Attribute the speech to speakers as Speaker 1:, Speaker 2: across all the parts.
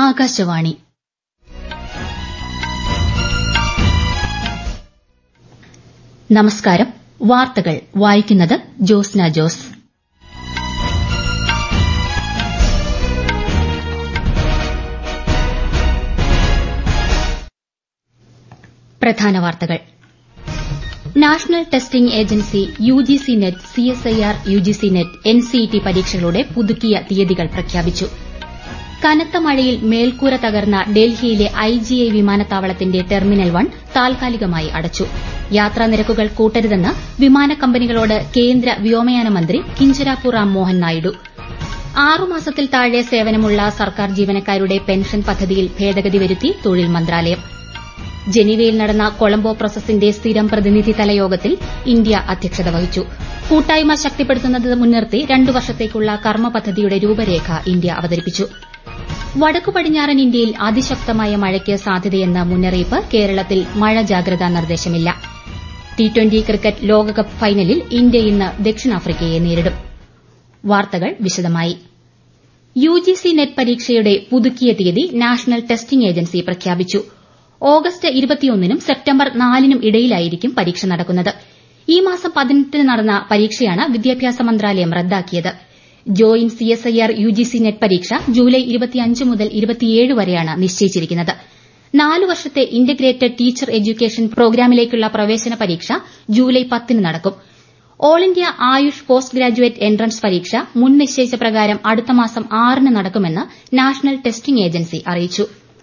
Speaker 1: ആകാശവാണി നമസ്കാരം വാർത്തകൾ വായിക്കുന്നത് ജോസ്ന ജോസ് പ്രധാന വാർത്തകൾ national testing agency UGC NET CSIR UGC NET NCET പരീക്ഷകളുടെ പുതുക്കിയ തീയതികൾ പ്രഖ്യാപിച്ചു കനത്ത മഴയിൽ മേൽക്കൂര തകർന്ന ഡൽഹിയിലെ ഐജിഐ വിമാനത്താവളത്തിന്റെ ടെർമിനൽ വൺ താൽക്കാലികമായി അടച്ചു യാത്രാ നിരക്കുകൾ കൂട്ടരുതെന്ന് വിമാന കമ്പനികളോട് കേന്ദ്ര വ്യോമയാന മന്ത്രി കിഞ്ചരാപ്പു റാം മോഹൻ നായിഡു ആറുമാസത്തിൽ താഴെ സേവനമുള്ള സർക്കാർ ജീവനക്കാരുടെ പെൻഷൻ പദ്ധതിയിൽ ഭേദഗതി വരുത്തി തൊഴിൽ മന്ത്രാലയം ജനീവയിൽ നടന്ന കൊളംബോ പ്രോസസിന്റെ സ്ഥിരം പ്രതിനിധിതല യോഗത്തിൽ ഇന്ത്യ അധ്യക്ഷത വഹിച്ചു കൂട്ടായ്മ ശക്തിപ്പെടുത്തുന്നത് മുൻനിർത്തി രണ്ടു വർഷത്തേക്കുള്ള കർമ്മ പദ്ധതിയുടെ രൂപരേഖ ഇന്ത്യ അവതരിപ്പിച്ചു വടക്കു പടിഞ്ഞാറൻ ഇന്ത്യയിൽ അതിശക്തമായ മഴയ്ക്ക് സാധ്യതയെന്ന മുന്നറിയിപ്പ് കേരളത്തിൽ മഴ ജാഗ്രതാ നിർദ്ദേശമില്ല ടി ട്വന്റി ക്രിക്കറ്റ് ലോകകപ്പ് ഫൈനലിൽ ഇന്ത്യ ഇന്ന് ദക്ഷിണാഫ്രിക്കയെ നേരിടും വാർത്തകൾ വിശദമായി യുജിസി നെറ്റ് പരീക്ഷയുടെ പുതുക്കിയ തീയതി നാഷണൽ ടെസ്റ്റിംഗ് ഏജൻസി പ്രഖ്യാപിച്ചു ഓഗസ്റ്റ് ഇരുപത്തിയൊന്നിനും സെപ്റ്റംബർ നാലിനും ഇടയിലായിരിക്കും പരീക്ഷ നടക്കുന്നത് ഈ മാസം പതിനെട്ടിന് നടന്ന പരീക്ഷയാണ് വിദ്യാഭ്യാസ മന്ത്രാലയം റദ്ദാക്കിയത് ജോയിന്റ് സിഎസ്ഐആർ യുജിസി നെറ്റ് പരീക്ഷ ജൂലൈ മുതൽ വരെയാണ് നിശ്ചയിച്ചിരിക്കുന്നത് നാല് വർഷത്തെ ഇന്റഗ്രേറ്റഡ് ടീച്ചർ എഡ്യൂക്കേഷൻ പ്രോഗ്രാമിലേക്കുള്ള പ്രവേശന പരീക്ഷ ജൂലൈ പത്തിന് നടക്കും all India AYUSH post graduate entrance പരീക്ഷ മുൻ നിശ്ചയിച്ച പ്രകാരം അടുത്ത മാസം ആറിന് നടക്കുമെന്ന് നാഷണൽ ടെസ്റ്റിംഗ് ഏജൻസി അറിയിച്ചു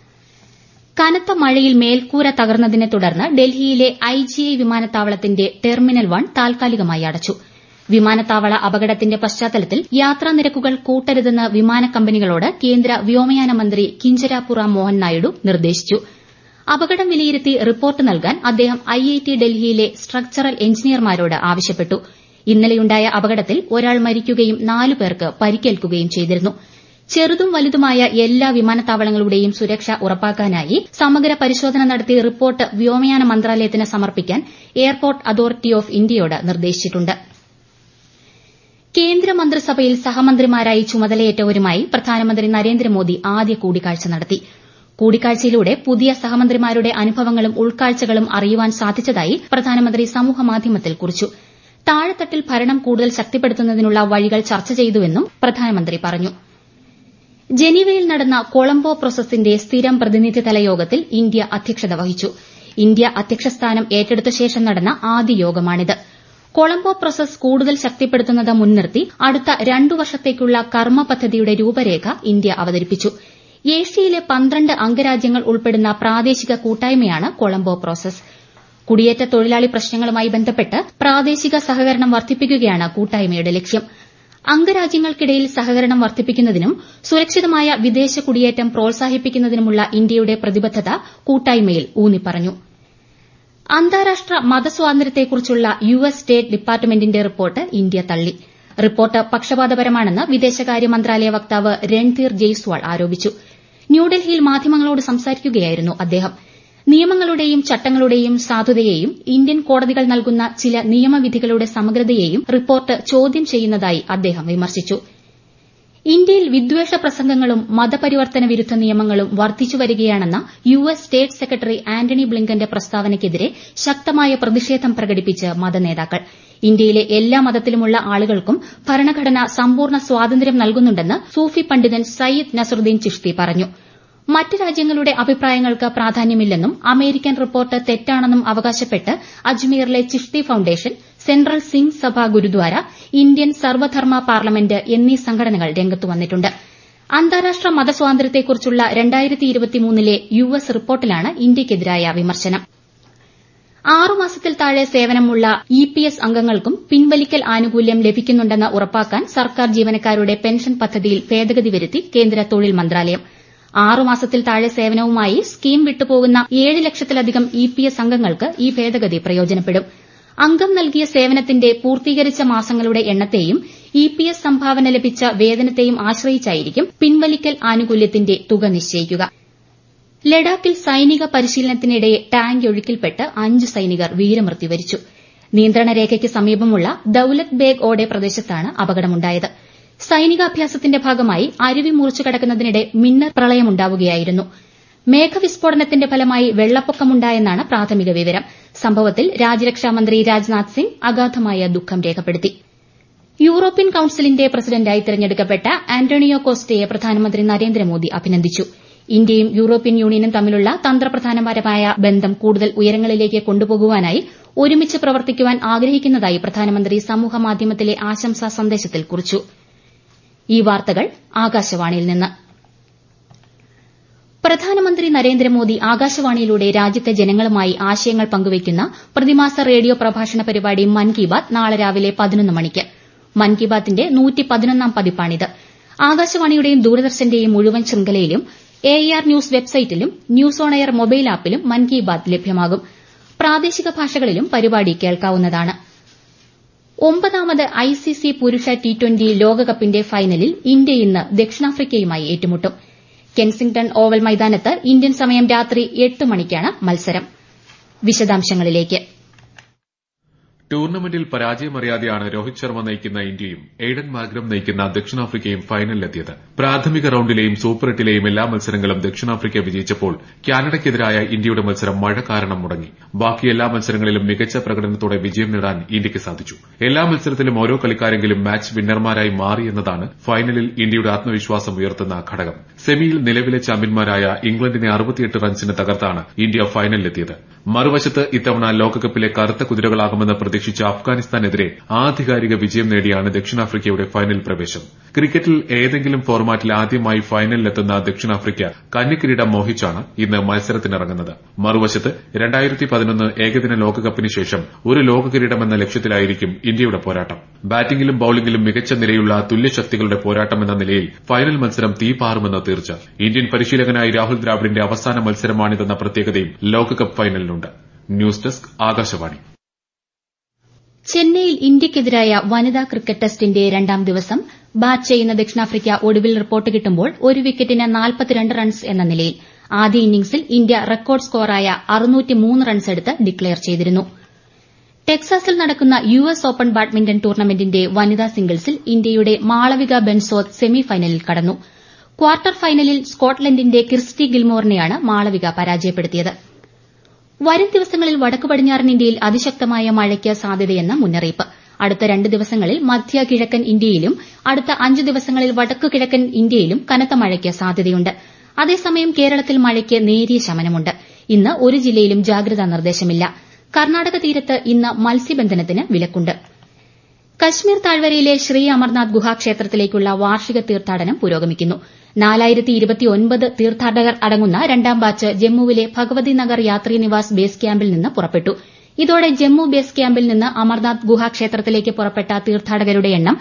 Speaker 1: കനത്ത മഴയിൽ മേൽക്കൂര തകർന്നതിനെ തുടർന്ന് ഡൽഹിയിലെ ഐജിഐ വിമാനത്താവളത്തിന്റെ ടെർമിനൽ വൺ താൽക്കാലികമായി അടച്ചു വിമാനത്താവള അപകടത്തിന്റെ പശ്ചാത്തലത്തിൽ യാത്രാ നിരക്കുകൾ കൂട്ടരുതെന്ന് വിമാന കമ്പനികളോട് കേന്ദ്ര വ്യോമയാന മന്ത്രി കിഞ്ചരാപ്പു റാം മോഹൻ നായിഡു നിർദ്ദേശിച്ചു അപകടം വിലയിരുത്തി റിപ്പോർട്ട് നൽകാൻ അദ്ദേഹം ഐഐടി ഡൽഹിയിലെ സ്ട്രക്ചറൽ എഞ്ചിനീയർമാരോട് ആവശ്യപ്പെട്ടു ഇന്നലെയുണ്ടായ അപകടത്തിൽ ഒരാൾ മരിക്കുകയും നാലു പേർക്ക് പരിക്കേൽക്കുകയും ചെയ്തിരുന്നു ചെറുതും വലുതുമായ എല്ലാ വിമാനത്താവളങ്ങളുടെയും സുരക്ഷ ഉറപ്പാക്കാനായി സമഗ്ര പരിശോധന നടത്തി റിപ്പോർട്ട് വ്യോമയാന മന്ത്രാലയത്തിന് സമർപ്പിക്കാൻ എയർപോർട്ട് അതോറിറ്റി ഓഫ് ഇന്ത്യയോട് നിർദ്ദേശിച്ചിട്ടുണ്ട് കേന്ദ്രമന്ത്രിസഭയിൽ സഹമന്ത്രിമാരായി ചുമതലയേറ്റവരുമായി പ്രധാനമന്ത്രി നരേന്ദ്രമോദി ആദ്യ കൂടിക്കാഴ്ച നടത്തി കൂടിക്കാഴ്ചയിലൂടെ പുതിയ സഹമന്ത്രിമാരുടെ അനുഭവങ്ങളും ഉൾക്കാഴ്ചകളും അറിയുവാൻ സാധിച്ചതായി പ്രധാനമന്ത്രി സമൂഹമാധ്യമത്തിൽ കുറിച്ചു താഴെത്തട്ടിൽ ഭരണം കൂടുതൽ ശക്തിപ്പെടുത്തുന്നതിനുള്ള വഴികൾ ചർച്ച ചെയ്തുവെന്നും പ്രധാനമന്ത്രി പറഞ്ഞു ജനീവയിൽ നടന്ന കൊളംബോ പ്രോസസിന്റെ സ്ഥിരം പ്രതിനിധിതല യോഗത്തിൽ ഇന്ത്യ അധ്യക്ഷത വഹിച്ചു ഇന്ത്യ അധ്യക്ഷസ്ഥാനം ഏറ്റെടുത്ത ശേഷം നടന്ന ആദ്യ യോഗമാണിത് കൊളംബോ പ്രോസസ് കൂടുതൽ ശക്തിപ്പെടുത്തുന്നത് മുൻനിർത്തി അടുത്ത രണ്ടു വർഷത്തേക്കുള്ള കർമ്മ പദ്ധതിയുടെ രൂപരേഖ ഇന്ത്യ അവതരിപ്പിച്ചു ഏഷ്യയിലെ പന്ത്രണ്ട് അംഗരാജ്യങ്ങൾ ഉൾപ്പെടുന്ന പ്രാദേശിക കൂട്ടായ്മയാണ് കൊളംബോ പ്രോസസ് കുടിയേറ്റ തൊഴിലാളി പ്രശ്നങ്ങളുമായി ബന്ധപ്പെട്ട് പ്രാദേശിക സഹകരണം വർദ്ധിപ്പിക്കുകയാണ് കൂട്ടായ്മയുടെ ലക്ഷ്യം അംഗരാജ്യങ്ങൾക്കിടയിൽ സഹകരണം വർദ്ധിപ്പിക്കുന്നതിനും സുരക്ഷിതമായ വിദേശ കുടിയേറ്റം പ്രോത്സാഹിപ്പിക്കുന്നതിനുമുള്ള ഇന്ത്യയുടെ പ്രതിബദ്ധത കൂട്ടായ്മയിൽ ഊന്നിപ്പറഞ്ഞു അന്താരാഷ്ട്ര മതസ്വാതന്ത്ര്യത്തെക്കുറിച്ചുള്ള യു എസ് സ്റ്റേറ്റ് ഡിപ്പാർട്ട്മെന്റിന്റെ റിപ്പോർട്ട് ഇന്ത്യ തള്ളി റിപ്പോർട്ട് പക്ഷപാതപരമാണെന്ന് വിദേശകാര്യ മന്ത്രാലയ വക്താവ് രൺധീർ ജയ്സ്വാൾ ആരോപിച്ചു ന്യൂഡൽഹിയിൽ മാധ്യമങ്ങളോട് സംസാരിക്കുകയായിരുന്നു അദ്ദേഹം നിയമങ്ങളുടെയും ചട്ടങ്ങളുടെയും സാധുതയെയും ഇന്ത്യൻ കോടതികൾ നൽകുന്ന ചില നിയമവിധികളുടെ സമഗ്രതയെയും റിപ്പോർട്ട് ചോദ്യം ചെയ്യുന്നതായി അദ്ദേഹം വിമർശിച്ചു ഇന്ത്യയിൽ വിദ്വേഷ പ്രസംഗങ്ങളും മതപരിവർത്തന വിരുദ്ധ നിയമങ്ങളും വർദ്ധിച്ചുവരികയാണെന്ന U S state secretary Antony ബ്ലിങ്കന്റെ പ്രസ്താവനയ്ക്കെതിരെ ശക്തമായ പ്രതിഷേധം പ്രകടിപ്പിച്ച് മതനേതാക്കൾ ഇന്ത്യയിലെ എല്ലാ മതത്തിലുമുള്ള ആളുകൾക്കും ഭരണഘടന സമ്പൂർണ്ണ സ്വാതന്ത്ര്യം നൽകുന്നുണ്ടെന്ന് സൂഫി പണ്ഡിതൻ സയ്യിദ് നസറുദ്ദീൻ ചിഷ്തി പറഞ്ഞു മറ്റ് രാജ്യങ്ങളുടെ അഭിപ്രായങ്ങൾക്ക് പ്രാധാന്യമില്ലെന്നും അമേരിക്കൻ റിപ്പോർട്ട് തെറ്റാണെന്നും അവകാശപ്പെട്ട് അജ്മീറിലെ Chishti foundation central Singh Sabha gurdwara Indian സർവ്വധർമ്മ parliament എന്നീ സംഘടനകൾ രംഗത്തു വന്നിട്ടുണ്ട് അന്താരാഷ്ട്ര മതസ്വാതന്ത്ര്യത്തെക്കുറിച്ചുള്ള ലെ യു എസ് റിപ്പോർട്ടിലാണ് ഇന്ത്യയ്ക്കെതിരായ വിമർശനം ആറുമാസത്തിൽ താഴെ സേവനമുള്ള ഇ പി എസ് അംഗങ്ങൾക്കും പിൻവലിക്കൽ ആനുകൂല്യം ലഭിക്കുന്നുണ്ടെന്ന് ഉറപ്പാക്കാൻ സർക്കാർ ജീവനക്കാരുടെ പെൻഷൻ പദ്ധതിയിൽ ഭേദഗതി വരുത്തി കേന്ദ്ര തൊഴിൽ മന്ത്രാലയം ആറുമാസത്തിൽ താഴെ സേവനവുമായി സ്കീം വിട്ടുപോകുന്ന ഏഴ് ലക്ഷത്തിലധികം ഇ പി എസ് അംഗങ്ങൾക്ക് ഈ ഭേദഗതി പ്രയോജനപ്പെടും അംഗം നൽകിയ സേവനത്തിന്റെ പൂർത്തീകരിച്ച മാസങ്ങളുടെ എണ്ണത്തെയും ഇ പി എസ് സംഭാവന ലഭിച്ച വേതനത്തെയും ആശ്രയിച്ചായിരിക്കും പിൻവലിക്കൽ ആനുകൂല്യത്തിന്റെ തുക നിശ്ചയിക്കുക ലഡാക്കിൽ സൈനിക പരിശീലനത്തിനിടെ ടാങ്ക് ഒഴുക്കിൽപ്പെട്ട് അഞ്ച് സൈനികർ വീരമൃത്യു വരിച്ചു നിയന്ത്രണ രേഖയ്ക്ക് സമീപമുള്ള ദൌലത് ബേഗ് ഓടെ പ്രദേശത്താണ് അപകടമുണ്ടായത് സൈനികാഭ്യാസത്തിന്റെ ഭാഗമായി അരുവി മുറിച്ചു കടക്കുന്നതിനിടെ മിന്നൽ പ്രളയമുണ്ടാവുകയായിരുന്നു മേഘവിസ്ഫോടനത്തിന്റെ ഫലമായി വെള്ളപ്പൊക്കമുണ്ടായെന്നാണ് പ്രാഥമിക വിവരം സംഭവത്തിൽ രാജ്യരക്ഷാമന്ത്രി രാജ്നാഥ് സിംഗ് അഗാധമായ ദുഃഖം രേഖപ്പെടുത്തി യൂറോപ്യൻ കൌൺസിലിന്റെ പ്രസിഡന്റായി തെരഞ്ഞെടുക്കപ്പെട്ട ആന്റോണിയോ കോസ്റ്റയെ പ്രധാനമന്ത്രി നരേന്ദ്രമോദി അഭിനന്ദിച്ചു ഇന്ത്യയും യൂറോപ്യൻ യൂണിയനും തമ്മിലുള്ള തന്ത്രപ്രധാനപരമായ ബന്ധം കൂടുതൽ ഉയരങ്ങളിലേക്ക് കൊണ്ടുപോകുവാനായി ഒരുമിച്ച് പ്രവർത്തിക്കുവാൻ ആഗ്രഹിക്കുന്നതായി പ്രധാനമന്ത്രി സമൂഹമാധ്യമത്തിലെ ആശംസാ സന്ദേശത്തിൽ കുറിച്ചു ഈ വാർത്തകൾ ആകാശവാണിയിൽ നിന്ന് പ്രധാനമന്ത്രി നരേന്ദ്രമോദി ആകാശവാണിയിലൂടെ രാജ്യത്തെ ജനങ്ങളുമായി ആശയങ്ങൾ പങ്കുവയ്ക്കുന്ന പ്രതിമാസ റേഡിയോ പ്രഭാഷണ പരിപാടി മൻ കി ബാത് നാളെ രാവിലെ പതിനൊന്ന് മണിക്ക് മൻ കി ബാത്തിന്റെ നൂറ്റിപ്പതിനൊന്നാം പതിപ്പാണിത് ആകാശവാണിയുടെയും ദൂരദർശന്റെയും മുഴുവൻ ശൃംഖലയിലും എ ആർ ന്യൂസ് വെബ്സൈറ്റിലും ന്യൂസ് ഓൺ എയർ മൊബൈൽ ആപ്പിലും മൻ കി ബാത് ലഭ്യമാകും പ്രാദേശിക ഭാഷകളിലും പരിപാടി കേൾക്കാവുന്നതാണ് ഒമ്പതാമത് ഐസിസി പുരുഷ ടി ട്വന്റി ലോകകപ്പിന്റെ ഫൈനലിൽ ഇന്ത്യ ഇന്ന് ദക്ഷിണാഫ്രിക്കയുമായി ഏറ്റുമുട്ടും കെൻസിംഗ്ടൺ ഓവൽ മൈതാനത്ത് ഇന്ത്യൻ സമയം രാത്രി എട്ട് മണിക്കാണ് മത്സരം വിശദാംശങ്ങളിലേക്ക്
Speaker 2: ടൂർണമെന്റിൽ പരാജയമറിയാതെയാണ് രോഹിത് ശർമ്മ നയിക്കുന്ന ഇന്ത്യയും എയ്ഡൻ മാഗ്രം നയിക്കുന്ന ദക്ഷിണാഫ്രിക്കയും ഫൈനലിലെത്തിയത് പ്രാഥമിക റൌണ്ടിലെയും സൂപ്പർ എട്ടിലെയും എല്ലാ മത്സരങ്ങളും ദക്ഷിണാഫ്രിക്ക വിജയിച്ചപ്പോൾ കാനഡയ്ക്കെതിരായ ഇന്ത്യയുടെ മത്സരം മഴ കാരണം മുടങ്ങി ബാക്കി എല്ലാ മത്സരങ്ങളിലും മികച്ച പ്രകടനത്തോടെ വിജയം നേടാൻ ഇന്ത്യയ്ക്ക് സാധിച്ചു എല്ലാ മത്സരത്തിലും ഓരോ കളിക്കാരെങ്കിലും മാച്ച് വിന്നർമാരായി മാറി എന്നതാണ് ഫൈനലിൽ ഇന്ത്യയുടെ ആത്മവിശ്വാസം ഉയർത്തുന്ന ഘടകം സെമിയിൽ നിലവിലെ ചാമ്പ്യന്മാരായ ഇംഗ്ലണ്ടിനെ അറുപത്തിയെട്ട് റൺസിന് തകർത്താണ് ഇന്ത്യ ഫൈനലിലെത്തിയത് മറുവശത്ത് ഇത്തവണ ലോകകപ്പിലെ കറുത്ത കുതിരകളാകുമെന്ന് പ്രതീക്ഷിച്ച അഫ്ഗാനിസ്ഥാനെതിരെ ആധികാരിക വിജയം നേടിയാണ് ദക്ഷിണാഫ്രിക്കയുടെ ഫൈനൽ പ്രവേശം ക്രിക്കറ്റിൽ ഏതെങ്കിലും ഫോർമാറ്റിൽ ആദ്യമായി ഫൈനലിലെത്തുന്ന ദക്ഷിണാഫ്രിക്ക കന്നിക്കിരീടം മോഹിച്ചാണ് ഇന്ന് മത്സരത്തിനിറങ്ങുന്നത് മറുവശത്ത് രണ്ടായിരത്തി പതിനൊന്ന് ഏകദിന ലോകകപ്പിന് ശേഷം ഒരു ലോകകിരീടമെന്ന ലക്ഷ്യത്തിലായിരിക്കും ഇന്ത്യയുടെ പോരാട്ടം ബാറ്റിംഗിലും ബൌളിംഗിലും മികച്ച നിലയുള്ള തുല്യശക്തികളുടെ പോരാട്ടം എന്ന നിലയിൽ ഫൈനൽ മത്സരം തീപാറുമെന്ന് തീർച്ച ഇന്ത്യൻ പരിശീലകനായി രാഹുൽ ദ്രാവിഡിന്റെ അവസാന മത്സരമാണിതെന്ന പ്രത്യേകതയും ലോകകപ്പ് ഫൈനലിനുണ്ട് ന്യൂസ് ഡെസ്ക് ആകാശവാണി
Speaker 1: ചെന്നൈയിൽ ഇന്ത്യയ്ക്കെതിരായ വനിതാ ക്രിക്കറ്റ് ടെസ്റ്റിന്റെ രണ്ടാം ദിവസം ബാറ്റ് ചെയ്യുന്ന ദക്ഷിണാഫ്രിക്ക ഒടുവിൽ റിപ്പോർട്ട് കിട്ടുമ്പോൾ ഒരു വിക്കറ്റിന് റൺസ് എന്ന നിലയിൽ ആദ്യ ഇന്നിംഗ്സിൽ ഇന്ത്യ റെക്കോർഡ് സ്കോറായ റൺസ് എടുത്ത് ഡിക്ലയർ ചെയ്തിരുന്നു ടെക്സാസിൽ നടക്കുന്ന യു എസ് ഓപ്പൺ ബാഡ്മിന്റൺ ടൂർണമെന്റിന്റെ വനിതാ സിംഗിൾസിൽ ഇന്ത്യയുടെ മാളവിക ബെൻസോദ് സെമി ഫൈനലിൽ കടന്നു ക്വാർട്ടർ ഫൈനലിൽ സ്കോട്ട്ലൻഡിന്റെ കിർസ്റ്റി ഗിൽമോറിനെയാണ് മാളവിക പരാജയപ്പെടുത്തിയത് വരും ദിവസങ്ങളിൽ വടക്കു പടിഞ്ഞാറൻ ഇന്ത്യയിൽ അതിശക്തമായ മഴയ്ക്ക് സാധ്യതയെന്ന് മുന്നറിയിപ്പ് അടുത്ത രണ്ട് ദിവസങ്ങളിൽ മധ്യ കിഴക്കൻ ഇന്ത്യയിലും അടുത്ത അഞ്ച് ദിവസങ്ങളിൽ വടക്കു കിഴക്കൻ ഇന്ത്യയിലും കനത്ത മഴയ്ക്ക് സാധ്യതയുണ്ട് അതേസമയം കേരളത്തിൽ മഴയ്ക്ക് നേരിയ ശമനമുണ്ട് ഇന്ന് ഒരു ജില്ലയിലും ജാഗ്രതാ നിർദ്ദേശമില്ല കർണാടക തീരത്ത് ഇന്ന് മത്സ്യബന്ധനത്തിന് വിലക്കുണ്ട് കശ്മീർ താഴ്വരയിലെ ശ്രീ അമർനാഥ് ഗുഹാക്ഷേത്രത്തിലേക്കുള്ള വാർഷിക തീർത്ഥാടനം പുരോഗമിക്കുന്നു തീർത്ഥാടകർ അടങ്ങുന്ന രണ്ടാം ബാച്ച് ജമ്മുവിലെ ഭഗവതി നഗർ യാത്രീ നിവാസ് ബേസ് ക്യാമ്പിൽ നിന്ന് പുറപ്പെട്ടു ഇതോടെ ജമ്മു ബേസ് ക്യാമ്പിൽ നിന്ന് അമർനാഥ് ഗുഹാക്ഷേത്രത്തിലേക്ക് പുറപ്പെട്ട തീർത്ഥാടകരുടെ എണ്ണം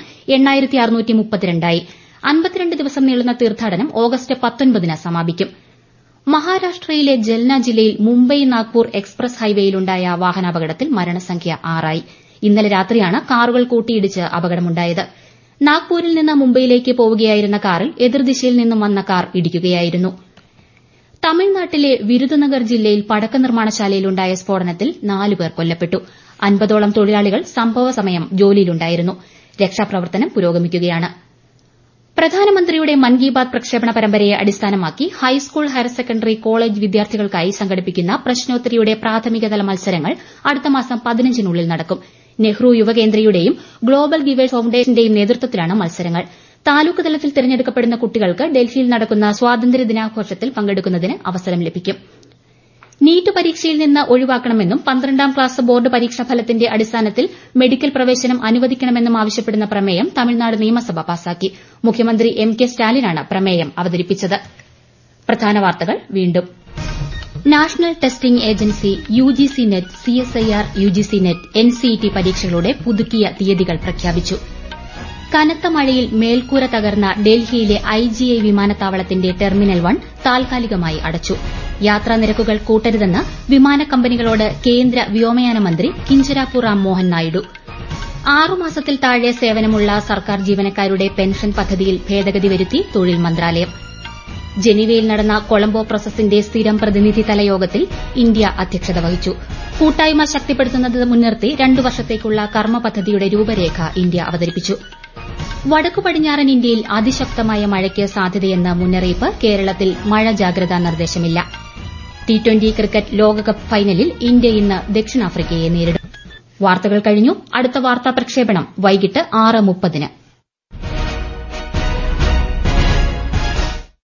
Speaker 1: ആയി അൻപത്തിരണ്ട് ദിവസം നീളുന്ന തീർത്ഥാടനം ഓഗസ്റ്റ് പത്തൊൻപതിന് സമാപിക്കും മഹാരാഷ്ട്രയിലെ ജൽന ജില്ലയിൽ മുംബൈ നാഗ്പൂർ എക്സ്പ്രസ് ഹൈവേയിലുണ്ടായ വാഹനാപകടത്തിൽ മരണസംഖ്യ ആറായി ഇന്നലെ രാത്രിയാണ് കാറുകൾ കൂട്ടിയിടിച്ച് അപകടമുണ്ടായത് നാഗ്പൂരിൽ നിന്ന് മുംബൈയിലേക്ക് പോവുകയായിരുന്ന കാറിൽ എതിർദിശയിൽ നിന്നും വന്ന കാർ ഇടിക്കുകയായിരുന്നു തമിഴ്നാട്ടിലെ വിരുദനഗർ ജില്ലയിൽ പടക്ക നിർമ്മാണശാലയിലുണ്ടായ സ്ഫോടനത്തിൽ നാലുപേർ കൊല്ലപ്പെട്ടു അൻപതോളം തൊഴിലാളികൾ സംഭവ സമയം ജോലിയിലുണ്ടായിരുന്നു രക്ഷാപ്രവർത്തനം പുരോഗമിക്കുകയാണ് പ്രധാനമന്ത്രിയുടെ മൻ കി ബാത് പ്രക്ഷേപണ പരമ്പരയെ അടിസ്ഥാനമാക്കി ഹൈസ്കൂൾ ഹയർ സെക്കൻഡറി കോളേജ് വിദ്യാർത്ഥികൾക്കായി സംഘടിപ്പിക്കുന്ന പ്രശ്നോത്തരിയുടെ പ്രാഥമികതല മത്സരങ്ങൾ അടുത്ത മാസം പതിനഞ്ചിനുള്ളിൽ നടക്കും നെഹ്റു യുവകേന്ദ്രയുടെയും ഗ്ലോബൽ ഗിവേഴ്സ് ഫൌണ്ടേഷന്റെയും നേതൃത്വത്തിലാണ് മത്സരങ്ങൾ താലൂക്ക് തലത്തിൽ തിരഞ്ഞെടുക്കപ്പെടുന്ന കുട്ടികൾക്ക് ഡൽഹിയിൽ നടക്കുന്ന സ്വാതന്ത്ര്യ ദിനാഘോഷത്തിൽ പങ്കെടുക്കുന്നതിന് അവസരം ലഭിക്കും നീറ്റ് പരീക്ഷയിൽ നിന്ന് ഒഴിവാക്കണമെന്നും പന്ത്രണ്ടാം ക്ലാസ് ബോർഡ് പരീക്ഷാ ഫലത്തിന്റെ അടിസ്ഥാനത്തിൽ മെഡിക്കൽ പ്രവേശനം അനുവദിക്കണമെന്നും ആവശ്യപ്പെടുന്ന പ്രമേയം തമിഴ്നാട് നിയമസഭ പാസാക്കി മുഖ്യമന്ത്രി എം കെ സ്റ്റാലിനാണ് പ്രമേയം അവതരിപ്പിച്ചത് പ്രധാന വാർത്തകൾ വീണ്ടും national testing agency UGC NET CSIR UGC NET NCET പരീക്ഷകളുടെ പുതുക്കിയ തീയതികൾ പ്രഖ്യാപിച്ചു കനത്ത മഴയിൽ മേൽക്കൂര തകർന്ന ഡൽഹിയിലെ ഐജിഐ വിമാനത്താവളത്തിന്റെ ടെർമിനൽ വൺ താൽക്കാലികമായി അടച്ചു യാത്രാ നിരക്കുകൾ കൂട്ടരുതെന്ന് വിമാന കമ്പനികളോട് കേന്ദ്ര വ്യോമയാന മന്ത്രി കിഞ്ചരാപ്പു റാം മോഹൻ നായിഡു ആറുമാസത്തിൽ താഴെ സേവനമുള്ള സർക്കാർ ജീവനക്കാരുടെ പെൻഷൻ പദ്ധതിയിൽ ഭേദഗതി വരുത്തി തൊഴിൽ മന്ത്രാലയം ജനീവയിൽ നടന്ന കൊളംബോ പ്രോസസിന്റെ സ്ഥിരം പ്രതിനിധിതല യോഗത്തിൽ ഇന്ത്യ അധ്യക്ഷത വഹിച്ചു കൂട്ടായ്മ ശക്തിപ്പെടുത്തുന്നത് മുൻനിർത്തി രണ്ടു വർഷത്തേക്കുള്ള കർമ്മ പദ്ധതിയുടെ രൂപരേഖ ഇന്ത്യ അവതരിപ്പിച്ചു വടക്കു പടിഞ്ഞാറൻ ഇന്ത്യയിൽ അതിശക്തമായ മഴയ്ക്ക് സാധ്യതയെന്ന മുന്നറിയിപ്പ് കേരളത്തിൽ മഴ ജാഗ്രതാ നിർദ്ദേശമില്ല ടി ട്വന്റി ക്രിക്കറ്റ് ലോകകപ്പ് ഫൈനലിൽ ഇന്ത്യ ഇന്ന് ദക്ഷിണാഫ്രിക്കയെ നേരിടും വാർത്തകൾ കഴിഞ്ഞു അടുത്ത വാർത്താ പ്രക്ഷേപണം വൈകിട്ട് ആറ് മുപ്പതിന്